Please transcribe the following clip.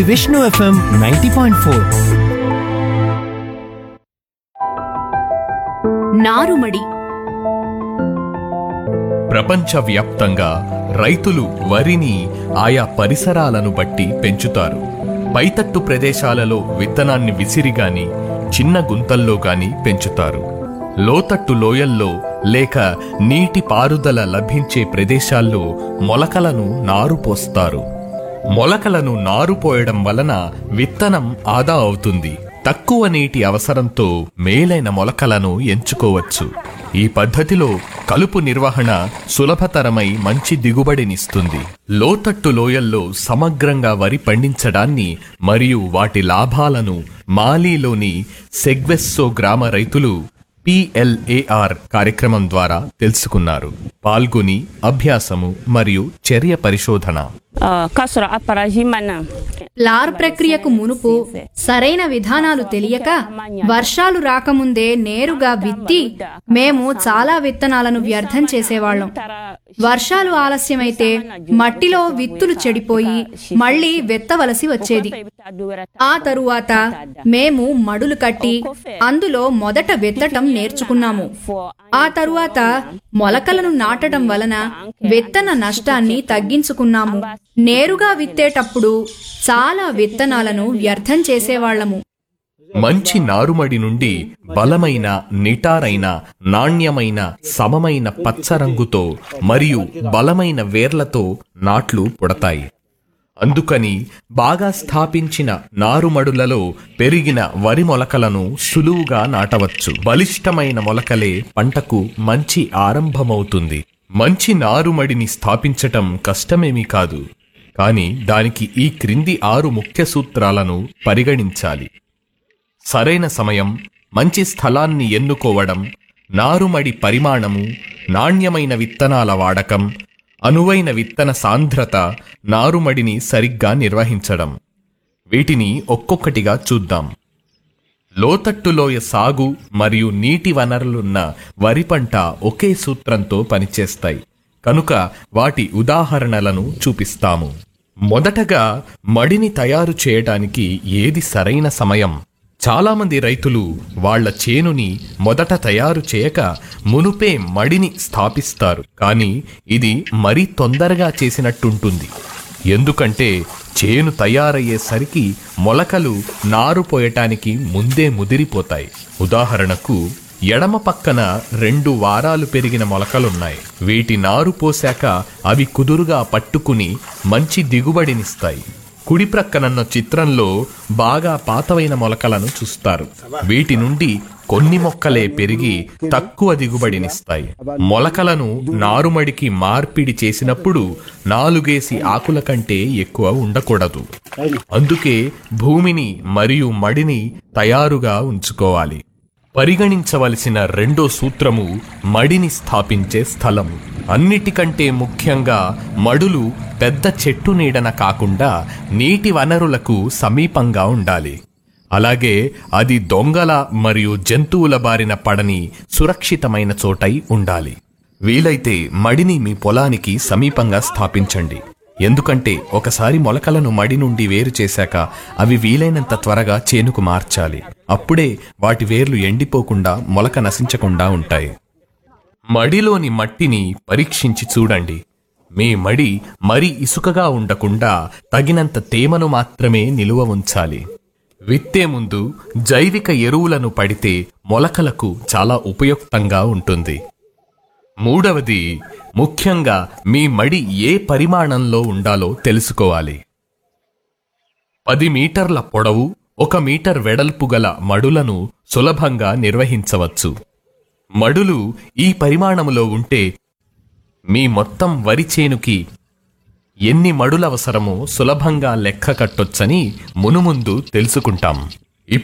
Vishnu FM ninety point four నారుమడి ప్రపంచవ్యాప్తంగా రైతులు వరిని ఆయా పరిసరాలను బట్టి పెంచుతారు పైతట్టు ప్రదేశాలలో విత్తనాన్ని విసిరిగాని చిన్న గుంతల్లో గాని పెంచుతారు లోతట్టు లోయల్లో లేక నీటి పారుదల లభించే ప్రదేశాల్లో మొలకలను నారు పోస్తారు మొలకలను నారు పోయడం వలన విత్తనం ఆదా అవుతుంది తక్కువ నీటి అవసరంతో మేలైన మొలకలను ఎంచుకోవచ్చు ఈ పద్ధతిలో కలుపు నిర్వహణ సులభతరమై మంచి దిగుబడినిస్తుంది లోతట్టు లోయల్లో సమగ్రంగా వరి పండించడాన్ని మరియు వాటి లాభాలను మాలీలోని సెగ్వెస్సో గ్రామ రైతులు పిఎల్ఏఆర్ కార్యక్రమం ద్వారా తెలుసుకున్నారు పాల్గొని అభ్యాసము మరియు చర్య పరిశోధన Uh, k'a sɔrɔ aparaji ma na లార్ ప్రక్రియకు మునుపు సరైన విధానాలు తెలియక వర్షాలు రాకముందే నేరుగా విత్తి మేము చాలా విత్తనాలను వ్యర్థం చేసేవాళ్ళం వర్షాలు ఆలస్యమైతే మట్టిలో విత్తులు చెడిపోయి మళ్ళీ వెత్తవలసి వచ్చేది ఆ తరువాత మేము మడులు కట్టి అందులో మొదట విత్తటం నేర్చుకున్నాము ఆ తరువాత మొలకలను నాటడం వలన విత్తన నష్టాన్ని తగ్గించుకున్నాము నేరుగా విత్తేటప్పుడు చాలా విత్తనాలను వ్యర్థం చేసేవాళ్లము మంచి నారుమడి నుండి బలమైన నిటారైన నాణ్యమైన సమమైన పచ్చ రంగుతో మరియు బలమైన వేర్లతో నాట్లు పుడతాయి అందుకని బాగా స్థాపించిన నారుమడులలో పెరిగిన వరి మొలకలను సులువుగా నాటవచ్చు బలిష్టమైన మొలకలే పంటకు మంచి ఆరంభమవుతుంది మంచి నారుమడిని స్థాపించటం కష్టమేమీ కాదు కానీ దానికి ఈ క్రింది ఆరు ముఖ్య సూత్రాలను పరిగణించాలి సరైన సమయం మంచి స్థలాన్ని ఎన్నుకోవడం నారుమడి పరిమాణము నాణ్యమైన విత్తనాల వాడకం అనువైన విత్తన సాంద్రత నారుమడిని సరిగ్గా నిర్వహించడం వీటిని ఒక్కొక్కటిగా చూద్దాం లోతట్టులోయ సాగు మరియు నీటి వనరులున్న వరి పంట ఒకే సూత్రంతో పనిచేస్తాయి కనుక వాటి ఉదాహరణలను చూపిస్తాము మొదటగా మడిని తయారు చేయడానికి ఏది సరైన సమయం చాలామంది రైతులు వాళ్ళ చేనుని మొదట తయారు చేయక మునుపే మడిని స్థాపిస్తారు కానీ ఇది మరీ తొందరగా చేసినట్టుంటుంది ఎందుకంటే చేను తయారయ్యేసరికి మొలకలు నారు పోయటానికి ముందే ముదిరిపోతాయి ఉదాహరణకు ఎడమ పక్కన రెండు వారాలు పెరిగిన మొలకలున్నాయి వీటి నారు పోశాక అవి కుదురుగా పట్టుకుని మంచి దిగుబడినిస్తాయి కుడి ప్రక్కనన్న చిత్రంలో బాగా పాతవైన మొలకలను చూస్తారు వీటి నుండి కొన్ని మొక్కలే పెరిగి తక్కువ దిగుబడినిస్తాయి మొలకలను నారుమడికి మార్పిడి చేసినప్పుడు నాలుగేసి ఆకుల కంటే ఎక్కువ ఉండకూడదు అందుకే భూమిని మరియు మడిని తయారుగా ఉంచుకోవాలి పరిగణించవలసిన రెండో సూత్రము మడిని స్థాపించే స్థలం అన్నిటికంటే ముఖ్యంగా మడులు పెద్ద చెట్టు నీడన కాకుండా నీటి వనరులకు సమీపంగా ఉండాలి అలాగే అది దొంగల మరియు జంతువుల బారిన పడని సురక్షితమైన చోటై ఉండాలి వీలైతే మడిని మీ పొలానికి సమీపంగా స్థాపించండి ఎందుకంటే ఒకసారి మొలకలను మడి నుండి వేరు చేశాక అవి వీలైనంత త్వరగా చేనుకు మార్చాలి అప్పుడే వాటి వేర్లు ఎండిపోకుండా మొలక నశించకుండా ఉంటాయి మడిలోని మట్టిని పరీక్షించి చూడండి మీ మడి మరీ ఇసుకగా ఉండకుండా తగినంత తేమను మాత్రమే నిలువ ఉంచాలి విత్తే ముందు జైవిక ఎరువులను పడితే మొలకలకు చాలా ఉపయుక్తంగా ఉంటుంది మూడవది ముఖ్యంగా మీ మడి ఏ పరిమాణంలో ఉండాలో తెలుసుకోవాలి పది మీటర్ల పొడవు ఒక మీటర్ వెడల్పు గల మడులను సులభంగా నిర్వహించవచ్చు మడులు ఈ పరిమాణములో ఉంటే మీ మొత్తం వరి చేనుకి ఎన్ని మడులవసరమో సులభంగా లెక్క కట్టొచ్చని మునుముందు తెలుసుకుంటాం